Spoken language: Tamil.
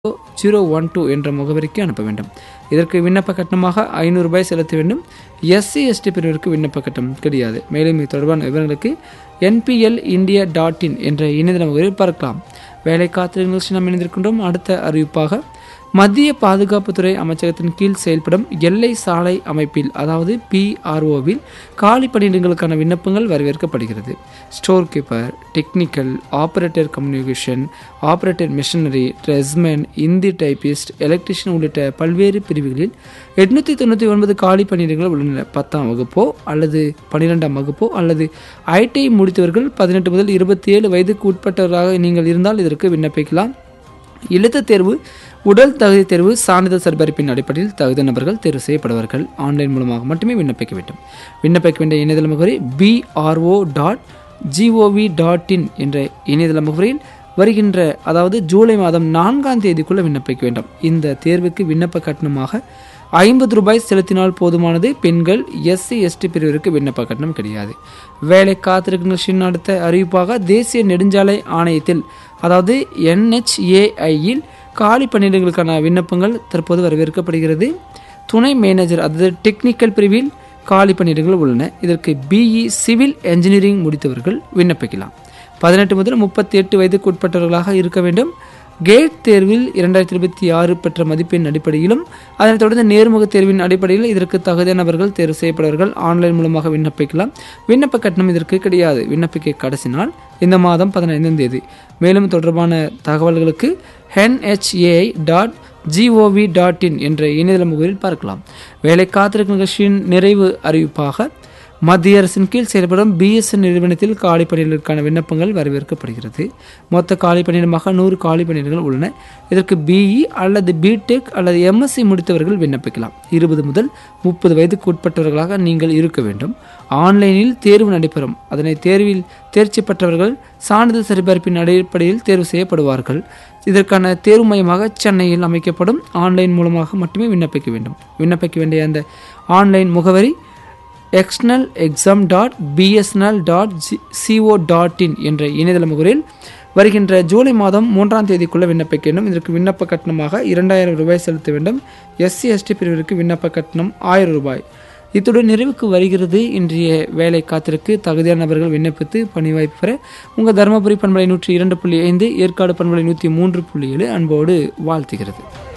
ஜீரோ ஒன் டூ என்ற முகவரிக்கு அனுப்ப வேண்டும் இதற்கு விண்ணப்ப கட்டணமாக ஐநூறு ரூபாய் செலுத்த வேண்டும் எஸ்சி எஸ்டி பிரிவிற்கு விண்ணப்ப கட்டணம் கிடையாது மேலும் இது தொடர்பான விவரங்களுக்கு என்பிஎல் இந்தியா டாட் இன் என்ற இணையதள முகவரில் பார்க்கலாம் வேலை காத்திரு நிகழ்ச்சி நாம் இணைந்திருக்கின்றோம் அடுத்த அறிவிப்பாக மத்திய பாதுகாப்புத்துறை அமைச்சகத்தின் கீழ் செயல்படும் எல்லை சாலை அமைப்பில் அதாவது பிஆர்ஓவில் காலி பணியிடங்களுக்கான விண்ணப்பங்கள் வரவேற்கப்படுகிறது store keeper technical operator communication operator machinery tradesmen Hindi typist electrician உள்ளிட்ட பல்வேறு பிரிவுகளில் எட்நூற்றி தொண்ணூற்றி ஒன்பது காலி பணியிடங்கள் உள்ளன பத்தாம் வகுப்போ அல்லது பன்னிரெண்டாம் வகுப்போ அல்லது ஐடிஐ முடித்தவர்கள் பதினெட்டு முதல் இருபத்தி ஏழு வயதுக்கு உட்பட்டவராக நீங்கள் இருந்தால் இதற்கு விண்ணப்பிக்கலாம் எழுத்துத் தேர்வு உடல் தகுதி தேர்வு சான்றிதழ் சரிபார்ப்பின் அடிப்படையில் தகுதி நபர்கள் தேர்வு செய்யப்படுவார்கள் ஆன்லைன் மூலமாக மட்டுமே விண்ணப்பிக்க வேண்டும் விண்ணப்பிக்க வேண்டிய இணையதள முகவரி BRO dot gov dot in என்ற இணையதள முகவரியில் வருகின்ற அதாவது ஜூலை மாதம் நான்காம் தேதிக்குள்ள விண்ணப்பிக்க வேண்டும் இந்த தேர்வுக்கு விண்ணப்ப கட்டணமாக ஐம்பது ரூபாய் செலுத்தினால் போதுமானது பெண்கள் எஸ்சி எஸ்டி பிரிவிற்கு விண்ணப்ப கட்டணம் கிடையாது வேலை காத்திருக்கும் அடுத்த அறிவிப்பாக தேசிய நெடுஞ்சாலை ஆணையத்தில் அதாவது என்ஹெச்ஏஐயில் காலி பணியிடங்களுக்கான விண்ணப்பங்கள் தற்போது வரவேற்கப்படுகிறது துணை மேனேஜர் அதாவது டெக்னிக்கல் பிரிவில் காலி பணியிடங்கள் உள்ளன இதற்கு பிஇ சிவில் என்ஜினியரிங் முடித்தவர்கள் விண்ணப்பிக்கலாம் பதினெட்டு முதல் முப்பத்தி எட்டு வயதுக்கு உட்பட்டவர்களாக இருக்க வேண்டும் கேட் தேர்வில் இரண்டாயிரத்தி இருபத்தி ஆறு பெற்ற மதிப்பெண் அடிப்படையிலும் அதனைத் தொடர்ந்து நேர்முக தேர்வின் அடிப்படையில் இதற்கு தகுதியானவர்கள் தேர்வு செய்யப்படுவார்கள் ஆன்லைன் மூலமாக விண்ணப்பிக்கலாம் விண்ணப்ப கட்டணம் இதற்கு கிடையாது விண்ணப்பிக்க கடைசி நாள் இந்த மாதம் பதினைந்தாம் தேதி மேலும் தொடர்பான தகவல்களுக்கு NHAI dot gov dot in என்ற இணையதள முகவரில் பார்க்கலாம் வேலை காத்திருக்கும் நிகழ்ச்சியின் நிறைவு அறிவிப்பாக மத்திய அரசின் கீழ் செயல்படும் பிஎஸ்என் நிறுவனத்தில் காலி பணியிடங்களுக்கான விண்ணப்பங்கள் வரவேற்கப்படுகிறது மொத்த காலி பணியிடமாக நூறு காலி பணியிடங்கள் உள்ளன இதற்கு பிஇ அல்லது பிடெக் அல்லது எம்எஸ்சி முடித்தவர்கள் விண்ணப்பிக்கலாம் இருபது முதல் முப்பது வயதுக்கு உட்பட்டவர்களாக நீங்கள் இருக்க வேண்டும் ஆன்லைனில் தேர்வு நடைபெறும் அதனை தேர்வில் தேர்ச்சி பெற்றவர்கள் சான்றிதழ் சரிபார்ப்பின் அடிப்படையில் தேர்வு செய்யப்படுவார்கள் இதற்கான தேர்வு மையமாக சென்னையில் அமைக்கப்படும் ஆன்லைன் மூலமாக மட்டுமே விண்ணப்பிக்க வேண்டும் விண்ணப்பிக்க வேண்டிய அந்த ஆன்லைன் முகவரி external exam dot BSNL dot co dot in என்ற இணையதள முகவரில் வருகின்ற ஜூலை மாதம் மூன்றாம் தேதிக்குள்ள விண்ணப்பிக்க வேண்டும் இதற்கு விண்ணப்ப கட்டணமாக இரண்டாயிரம் ரூபாய் செலுத்த வேண்டும் எஸ்சி எஸ்டி பிரிவிற்கு விண்ணப்ப கட்டணம் ஆயிரம் ரூபாய் இத்துடன் நிறைவுக்கு வருகிறது இன்றைய வேலை காத்திருக்கு தகுதியான நபர்கள் விண்ணப்பித்து பணி வாய்ப்பு பெற உங்கள் தருமபுரி பண்பலை நூற்றி இரண்டு புள்ளி ஐந்து ஏற்காடு பண்பலை நூற்றி மூன்று புள்ளி ஏழு அன்போடு வாழ்த்துகிறது